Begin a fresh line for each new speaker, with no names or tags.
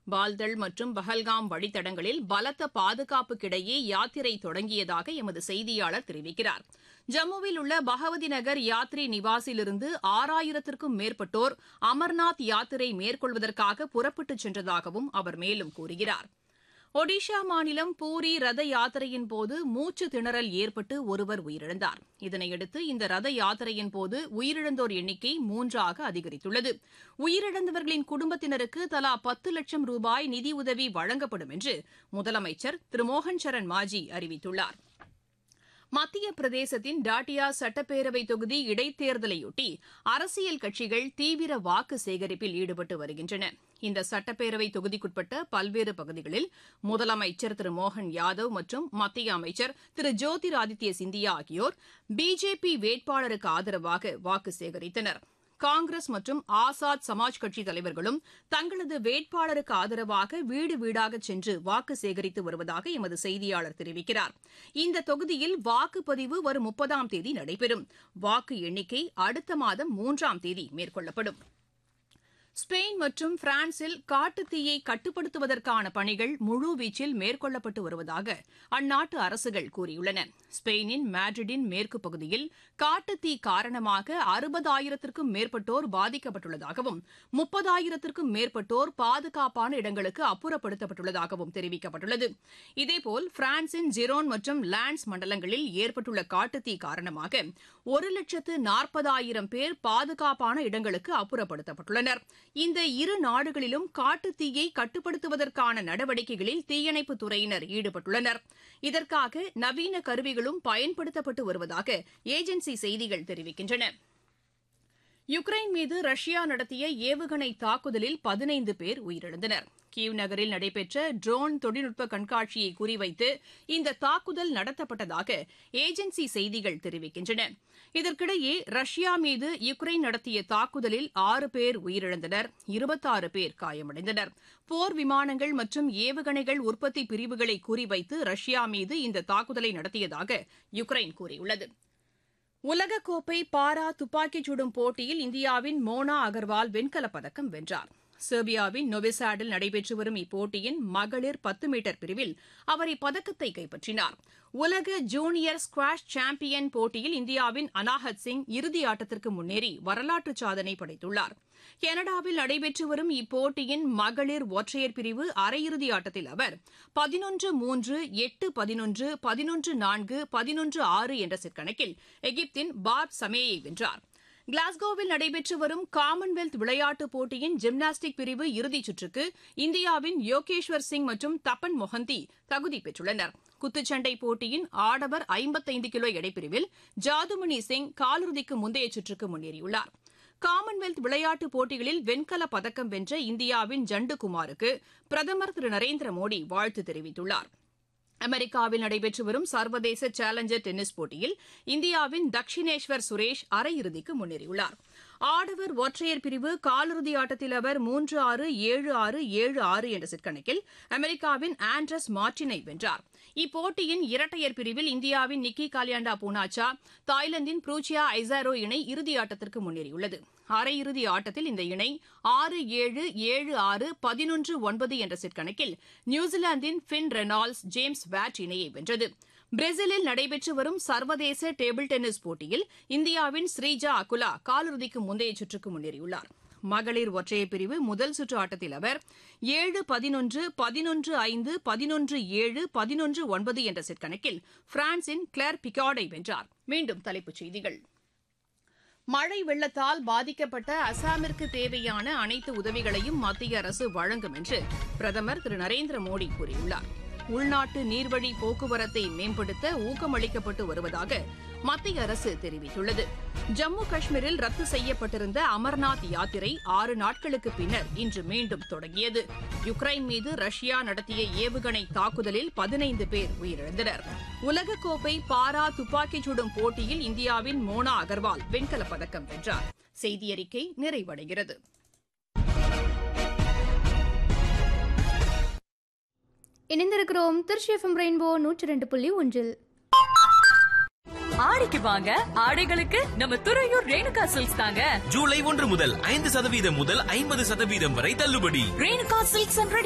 பால்தல் மற்றும் பஹல்காம் வழித்தடங்களில் பலத்த பாதுகாப்புக்கிடையே யாத்திரை தொடங்கியதாக எமது செய்தியாளர் தெரிவிக்கிறார் ஜம்முவில் உள்ள பகவதி நகர் யாத்ரி நிவாசிலிருந்து ஆறாயிரத்திற்கும் மேற்பட்டோர் அமர்நாத் யாத்திரை மேற்கொள்வதற்காக புறப்பட்டுச் சென்றதாகவும் அவர் மேலும் கூறுகிறார் ஒடிஷா மாநிலம் பூரி ரத யாத்திரையின் போது மூச்சு திணறல் ஏற்பட்டு ஒருவர் உயிரிழந்தார் இதனையடுத்து இந்த ரத யாத்திரையின் போது உயிரிழந்தோர் எண்ணிக்கை மூன்றாக அதிகரித்துள்ளது உயிரிழந்தவர்களின் குடும்பத்தினருக்கு தலா பத்து லட்சம் ரூபாய் நிதியுதவி வழங்கப்படும் என்று முதலமைச்சர் திரு மோகன் சரண் மாஜி அறிவித்துள்ளார் மத்திய பிரதேசத்தின் டாட்டியா சட்டப்பேரவை தொகுதி இடைத்தேர்தலையொட்டி அரசியல் கட்சிகள் தீவிர வாக்கு சேகரிப்பில் ஈடுபட்டு வருகின்றன இந்த சட்டப்பேரவை தொகுதிக்குட்பட்ட பல்வேறு பகுதிகளில் முதலமைச்சர் திரு மோகன் யாதவ் மற்றும் மத்திய அமைச்சர் திரு ஜோதிராதித்ய சிந்தியா ஆகியோர் பிஜேபி வேட்பாளருக்கு ஆதரவாக வாக்கு சேகரித்தனா் காங்கிரஸ் மற்றும் ஆசாத் சமாஜ் கட்சி தலைவர்களும் தங்களது வேட்பாளருக்கு ஆதரவாக வீடு வீடாக சென்று வாக்கு சேகரித்து வருவதாக எமது செய்தியாளர் தெரிவிக்கிறார் இந்த தொகுதியில் வாக்குப்பதிவு வரும் முப்பதாம் தேதி நடைபெறும் வாக்கு எண்ணிக்கை அடுத்த மாதம் மூன்றாம் தேதி மேற்கொள்ளப்படும் ஸ்பெயின் மற்றும் பிரான்சில் காட்டுத்தீயை கட்டுப்படுத்துவதற்கான பணிகள் முழுவீச்சில் மேற்கொள்ளப்பட்டு வருவதாக அந்நாட்டு அரசுகள் கூறியுள்ளன ஸ்பெயினின் மேட்ரிடின் மேற்கு பகுதியில் காட்டுத்தீ காரணமாக அறுபதாயிரத்திற்கும் மேற்பட்டோர் பாதிக்கப்பட்டுள்ளதாகவும் முப்பதாயிரத்திற்கும் மேற்பட்டோர் பாதுகாப்பான இடங்களுக்கு அப்புறப்படுத்தப்பட்டுள்ளதாகவும் தெரிவிக்கப்பட்டுள்ளது இதேபோல் பிரான்சின் ஜிரோன் மற்றும் லான்ஸ் மண்டலங்களில் ஏற்பட்டுள்ள காட்டுத்தீ காரணமாக ஒரு லட்சத்து நாற்பதாயிரம் பேர் பாதுகாப்பான இடங்களுக்கு அப்புறப்படுத்தப்பட்டுள்ளனர் இந்த இரு நாடுகளிலும் காட்டுத்தீயை கட்டுப்படுத்துவதற்கான நடவடிக்கைகளில் தீயணைப்புத் துறையினர் ஈடுபட்டுள்ளனர் இதற்காக நவீன கருவிகளும் பயன்படுத்தப்பட்டு வருவதாக ஏஜென்சி செய்திகள் தெரிவிக்கின்றன யுக்ரைன் மீது ரஷ்யா நடத்திய ஏவுகணை தாக்குதலில் பதினைந்து பேர் உயிரிழந்தனர் கீவ் நகரில் நடைபெற்ற ட்ரோன் தொழில்நுட்ப கண்காட்சியை குறிவைத்து இந்த தாக்குதல் நடத்தப்பட்டதாக ஏஜென்சி செய்திகள் தெரிவிக்கின்றன இதற்கிடையே ரஷ்யா மீது யுக்ரைன் நடத்திய தாக்குதலில் ஆறு பேர் உயிரிழந்தனர் இருபத்தாறு பேர் காயமடைந்தனர் போர் விமானங்கள் மற்றும் ஏவுகணைகள் உற்பத்தி பிரிவுகளை குறிவைத்து ரஷ்யா மீது இந்த தாக்குதலை நடத்தியதாக யுக்ரைன் கூறியுள்ளது உலகக்கோப்பை பாரா துப்பாக்கிச் சுடும் போட்டியில் இந்தியாவின் மோனா அகர்வால் வெண்கலப் பதக்கம் வென்றார் செர்பியாவின் நொவிசாடில் நடைபெற்று வரும் இப்போட்டியின் மகளிர் பத்து மீட்டர் பிரிவில் அவர் இப்பதக்கத்தை கைப்பற்றினார் உலக ஜூனியர் ஸ்குவாஷ் சாம்பியன் போட்டியில் இந்தியாவின் அனாஹத் சிங் இறுதி ஆட்டத்திற்கு முன்னேறி வரலாற்று சாதனை படைத்துள்ளார் கனடாவில் நடைபெற்று வரும் இப்போட்டியின் மகளிர் ஒற்றையர் பிரிவு அரையிறுதி ஆட்டத்தில் அவர் பதினொன்று மூன்று எட்டு பதினொன்று பதினொன்று நான்கு பதினொன்று ஆறு என்ற செட் கணக்கில் எகிப்தின் பார்ப் சமேயை வென்றார் கிளாஸ்கோவில் நடைபெற்று வரும் காமன்வெல்த் விளையாட்டுப் போட்டியின் ஜிம்னாஸ்டிக் பிரிவு இறுதிச் சுற்றுக்கு இந்தியாவின் யோகேஸ்வர் சிங் மற்றும் தப்பன் மொஹந்தி தகுதி பெற்றுள்ளனர் குத்துச்சண்டை போட்டியின் ஆடவர் ஐம்பத்தைந்து கிலோ எடைப்பிரிவில் ஜாதுமணி சிங் காலிறுதிக்கு முந்தைய சுற்றுக்கு முன்னேறியுள்ளார் காமன்வெல்த் விளையாட்டுப் போட்டிகளில் வெண்கலப் பதக்கம் வென்ற இந்தியாவின் ஜண்டு குமாருக்கு பிரதமர் திரு நரேந்திர மோடி வாழ்த்து தெரிவித்துள்ளார் அமெரிக்காவில் நடைபெற்று வரும் சர்வதேச சேலஞ்சர் டென்னிஸ் போட்டியில் இந்தியாவின் தக்ஷினேஸ்வர் சுரேஷ் அரையிறுதிக்கு முன்னேறியுள்ளார் ஆடவர் ஒற்றையர் பிரிவு காலிறுதி ஆட்டத்தில் அவர் மூன்று ஆறு ஏழு ஆறு ஏழு ஆறு என்ற செட் கணக்கில் அமெரிக்காவின் ஆண்ட்ரஸ் மார்டினை வென்றார் இப்போட்டியின் இரட்டையர் பிரிவில் இந்தியாவின் நிக்கி காலியாண்டா பூனாச்சா தாய்லாந்தின் ப்ரூச்சியா ஐசாரோ இணை இறுதியாட்டத்திற்கு முன்னேறியுள்ளது அரையிறுதி ஆட்டத்தில் இந்த இணை ஆறு ஏழு ஏழு ஆறு பதினொன்று ஒன்பது என்ற செட் கணக்கில் நியூசிலாந்தின் ஃபின் ரெனால்ட்ஸ் ஜேம்ஸ் வேட் இணையை வென்றது பிரேசிலில் நடைபெற்று வரும் சர்வதேச டேபிள் டென்னிஸ் போட்டியில் இந்தியாவின் ஸ்ரீஜா அகுலா காலிறுதிக்கு முந்தைய சுற்றுக்கு முன்னேறியுள்ளார் மகளிர் ஒற்றையர் பிரிவு முதல் சுற்று ஆட்டத்தில் அவர் ஏழு பதினொன்று பதினொன்று ஐந்து பதினொன்று ஏழு பதினொன்று ஒன்பது என்ற செட் கணக்கில் பிரான்சின் கிளேர் பிகார்டை வென்றார் மீண்டும் தலைப்புச் செய்திகள் மழை வெள்ளத்தால் பாதிக்கப்பட்ட அசாமிற்கு தேவையான அனைத்து உதவிகளையும் மத்திய அரசு வழங்கும் என்று பிரதமர் திரு நரேந்திர மோடி கூறியுள்ளார் உள்நாட்டு நீர்வழி போக்குவரத்தை மேம்படுத்த ஊக்கமளிக்கப்பட்டு வருவதாக மத்திய அரசு தெரிவித்துள்ளது ஜம்மு காஷ்மீரில் ரத்து செய்யப்பட்டிருந்த அமர்நாத் யாத்திரை ஆறு நாட்களுக்கு பின்னர் இன்று மீண்டும் தொடங்கியது யுக்ரைன் மீது ரஷ்யா நடத்திய ஏவுகணை தாக்குதலில் பதினைந்து பேர் உயிரிழந்தனர் உலகக்கோப்பை பாரா துப்பாக்கிச் சுடும் போட்டியில் இந்தியாவின் மோனா அகர்வால் வெண்கலப் பதக்கம் வென்றார் செய்தியறிக்கை நிறைவடைகிறது
இணைந்திருக்கிறோம் திருச்சி எஃப்எம் ரெயின்போ நூற்றி ரெண்டு புள்ளி ஒன்றில்
ஆடிக்கு வாங்க ஆடைகளுக்கு நம்ம துறையூர் ரேணுகா சில்க்ஸ் தாங்க
ஜூலை ஒன்று முதல் ஐந்து சதவீதம் முதல் ஐம்பது சதவீதம் வரை தள்ளுபடி
ரேணுகா சில்க்ஸ் அண்ட்